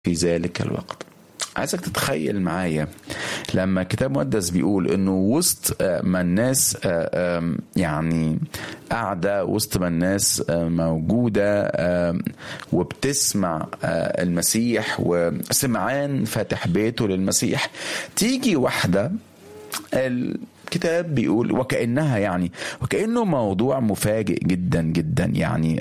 في ذلك الوقت عايزك تتخيل معايا لما الكتاب المقدس بيقول انه وسط ما الناس يعني قاعده وسط ما الناس موجوده وبتسمع المسيح وسمعان فاتح بيته للمسيح تيجي واحده الكتاب بيقول وكانها يعني وكانه موضوع مفاجئ جدا جدا يعني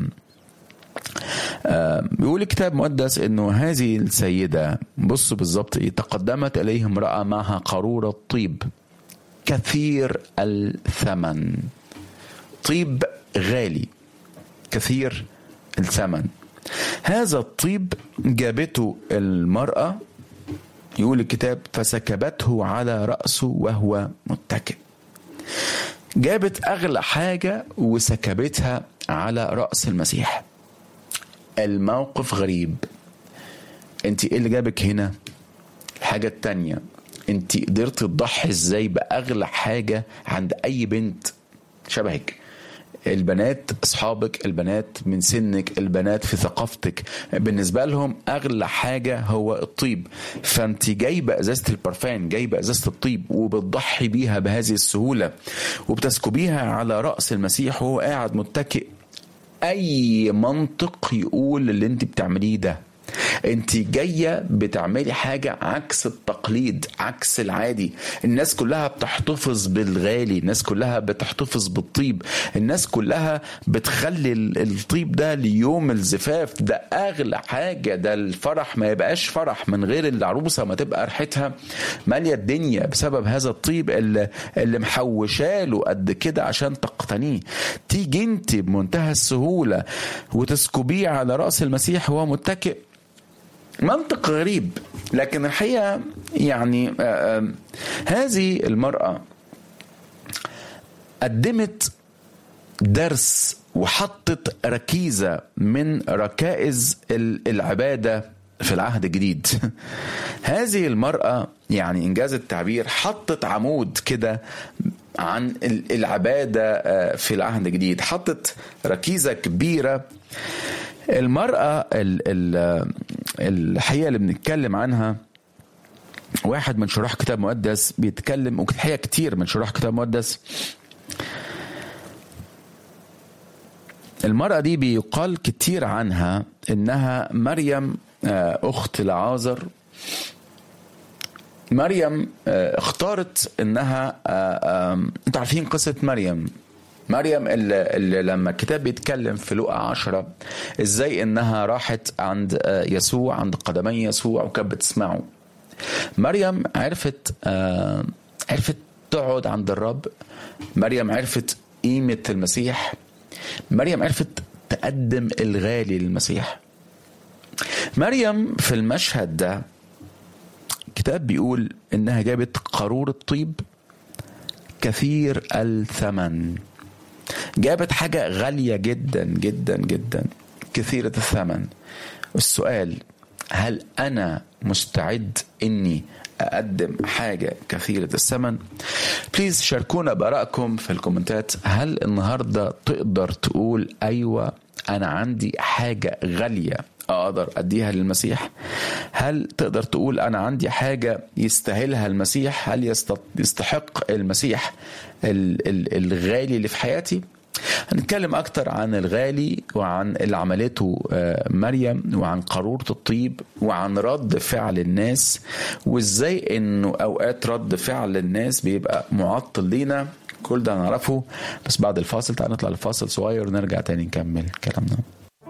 بيقول الكتاب المقدس انه هذه السيده بصوا بالظبط ايه تقدمت اليه امراه معها قاروره طيب كثير الثمن طيب غالي كثير الثمن هذا الطيب جابته المراه يقول الكتاب فسكبته على راسه وهو متكئ جابت اغلى حاجه وسكبتها على راس المسيح الموقف غريب انت ايه اللي جابك هنا الحاجة التانية انت قدرت تضحي ازاي باغلى حاجة عند اي بنت شبهك البنات اصحابك البنات من سنك البنات في ثقافتك بالنسبه لهم اغلى حاجه هو الطيب فانت جايبه ازازه البرفان جايبه ازازه الطيب وبتضحي بيها بهذه السهوله وبتسكبيها على راس المسيح وهو قاعد متكئ اي منطق يقول اللي انت بتعمليه ده انت جايه بتعملي حاجه عكس التقليد عكس العادي الناس كلها بتحتفظ بالغالي الناس كلها بتحتفظ بالطيب الناس كلها بتخلي الطيب ده ليوم الزفاف ده اغلى حاجه ده الفرح ما يبقاش فرح من غير العروسه ما تبقى ريحتها ماليه الدنيا بسبب هذا الطيب اللي, اللي محوشاله قد كده عشان تقتنيه تيجي انت بمنتهى السهوله وتسكبيه على راس المسيح وهو متكئ منطق غريب لكن الحقيقه يعني آآ آآ هذه المراه قدمت درس وحطت ركيزه من ركائز العباده في العهد الجديد هذه المرأة يعني إنجاز التعبير حطت عمود كده عن العبادة في العهد الجديد حطت ركيزة كبيرة المرأة الحقيقة اللي بنتكلم عنها واحد من شراح كتاب مقدس بيتكلم وحقيقة كتير من شراح كتاب مقدس المرأة دي بيقال كتير عنها إنها مريم أخت لعازر مريم اختارت إنها أنتوا عارفين قصة مريم مريم اللي, اللي لما الكتاب بيتكلم في لقا عشرة ازاي انها راحت عند يسوع عند قدمي يسوع وكانت بتسمعه مريم عرفت عرفت تقعد عند الرب مريم عرفت قيمة المسيح مريم عرفت تقدم الغالي للمسيح مريم في المشهد ده الكتاب بيقول انها جابت قارورة طيب كثير الثمن جابت حاجة غالية جدا جدا جدا كثيرة الثمن السؤال هل أنا مستعد إني أقدم حاجة كثيرة الثمن بليز شاركونا بآرائكم في الكومنتات هل النهاردة تقدر تقول أيوة أنا عندي حاجة غالية اقدر اديها للمسيح هل تقدر تقول انا عندي حاجه يستاهلها المسيح هل يستحق المسيح الغالي اللي في حياتي هنتكلم اكتر عن الغالي وعن اللي عملته مريم وعن قارورة الطيب وعن رد فعل الناس وازاي انه اوقات رد فعل الناس بيبقى معطل لينا كل ده هنعرفه بس بعد الفاصل تعال نطلع لفاصل صغير ونرجع تاني نكمل كلامنا